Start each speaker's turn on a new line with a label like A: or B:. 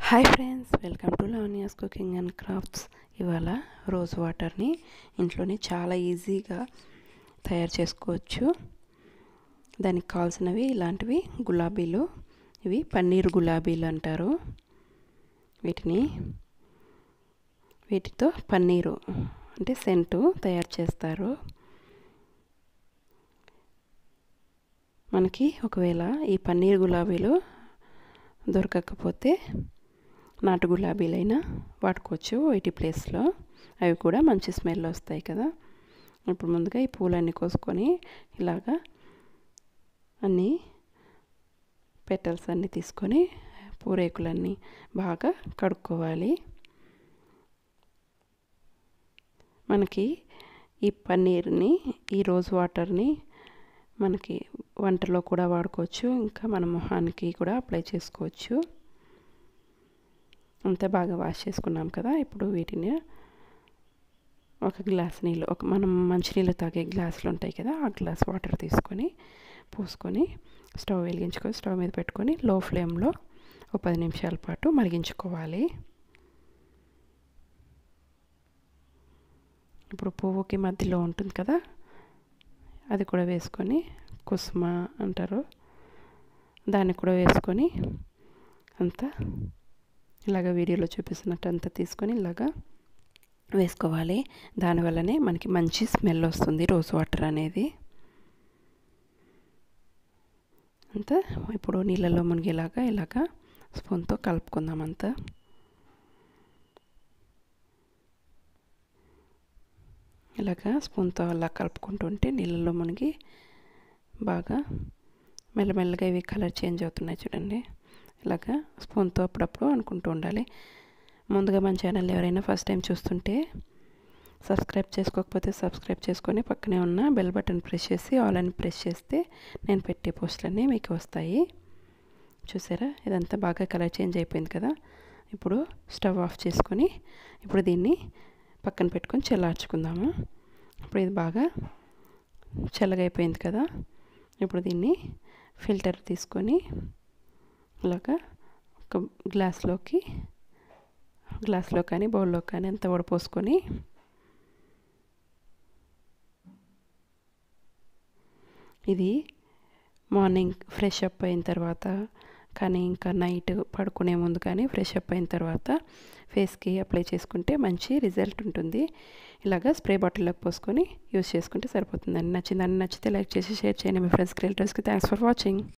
A: hi friends welcome to Lavanya's cooking and crafts ఇవాళ rose వాటర్ని ఇంట్లోనే చాలా ఈజీగా తయారు చేసుకోవచ్చు దానికి కావాల్సినవి ఇలాంటివి గులాబీలు ఇవి పన్నీర్ గులాబీలు అంటారు వీటిని వీటితో పన్నీరు అంటే సెంటు తయారు చేస్తారు మనకి ఒకవేళ ఈ పన్నీర్ గులాబీలు దొరకకపోతే నాటు గులాబీలైనా వాడుకోవచ్చు వీటి ప్లేస్లో అవి కూడా మంచి స్మెల్ వస్తాయి కదా ఇప్పుడు ముందుగా ఈ పూలన్నీ కోసుకొని ఇలాగా అన్నీ పెటల్స్ అన్నీ తీసుకొని పూరేకులన్నీ బాగా కడుక్కోవాలి మనకి ఈ పన్నీర్ని ఈ రోజ్ వాటర్ని మనకి వంటలో కూడా వాడుకోవచ్చు ఇంకా మన మొహానికి కూడా అప్లై చేసుకోవచ్చు అంతా బాగా వాష్ చేసుకున్నాం కదా ఇప్పుడు వీటిని ఒక గ్లాస్ నీళ్ళు ఒక మనం మంచినీళ్ళు తాగే గ్లాసులు ఉంటాయి కదా ఆ గ్లాస్ వాటర్ తీసుకొని పోసుకొని స్టవ్ వెలిగించుకొని స్టవ్ మీద పెట్టుకొని లో ఫ్లేమ్లో ఒక పది నిమిషాల పాటు మరిగించుకోవాలి ఇప్పుడు పువ్వుకి మధ్యలో ఉంటుంది కదా అది కూడా వేసుకొని కుసుమ అంటారు దాన్ని కూడా వేసుకొని అంతా ఇలాగ వీడియోలో చూపిస్తున్నట్టు అంతా తీసుకొని ఇలాగా వేసుకోవాలి దానివల్లనే మనకి మంచి స్మెల్ వస్తుంది రోజ్ వాటర్ అనేది అంతా ఇప్పుడు నీళ్ళలో మునిగేలాగా ఇలాగా స్పూన్తో కలుపుకుందాం అంతా ఇలాగా స్పూన్తో అలా కలుపుకుంటుంటే నీళ్ళలో మునిగి బాగా మెల్లమెల్లగా ఇవి కలర్ చేంజ్ అవుతున్నాయి చూడండి ఇలాగా స్పూన్తో అప్పుడప్పుడు అనుకుంటూ ఉండాలి ముందుగా మన ఛానల్ ఎవరైనా ఫస్ట్ టైం చూస్తుంటే సబ్స్క్రైబ్ చేసుకోకపోతే సబ్స్క్రైబ్ చేసుకొని పక్కనే ఉన్న బెల్ బటన్ ప్రెస్ చేసి ఆల్ అని ప్రెస్ చేస్తే నేను పెట్టే పోస్టులన్నీ మీకు వస్తాయి చూసారా ఇదంతా బాగా కలర్ చేంజ్ అయిపోయింది కదా ఇప్పుడు స్టవ్ ఆఫ్ చేసుకొని ఇప్పుడు దీన్ని పక్కన పెట్టుకొని చల్లార్చుకుందాము ఇప్పుడు ఇది బాగా చల్లగైపోయింది కదా ఇప్పుడు దీన్ని ఫిల్టర్ తీసుకొని ఇలాగా ఒక గ్లాస్లోకి గ్లాస్లో కానీ బౌల్లో కానీ అంత వడపోసుకొని ఇది మార్నింగ్ ఫ్రెష్ అప్ అయిన తర్వాత కానీ ఇంకా నైట్ పడుకునే ముందు కానీ ఫ్రెష్ అప్ అయిన తర్వాత ఫేస్కి అప్లై చేసుకుంటే మంచి రిజల్ట్ ఉంటుంది ఇలాగ స్ప్రే బాటిల్లోకి పోసుకొని యూస్ చేసుకుంటే సరిపోతుందండి నచ్చిందని నచ్చితే లైక్ చేసి షేర్ చేయండి మీ ఫ్రెండ్స్కి రిలేటివ్స్కి థ్యాంక్స్ ఫర్ వాచింగ్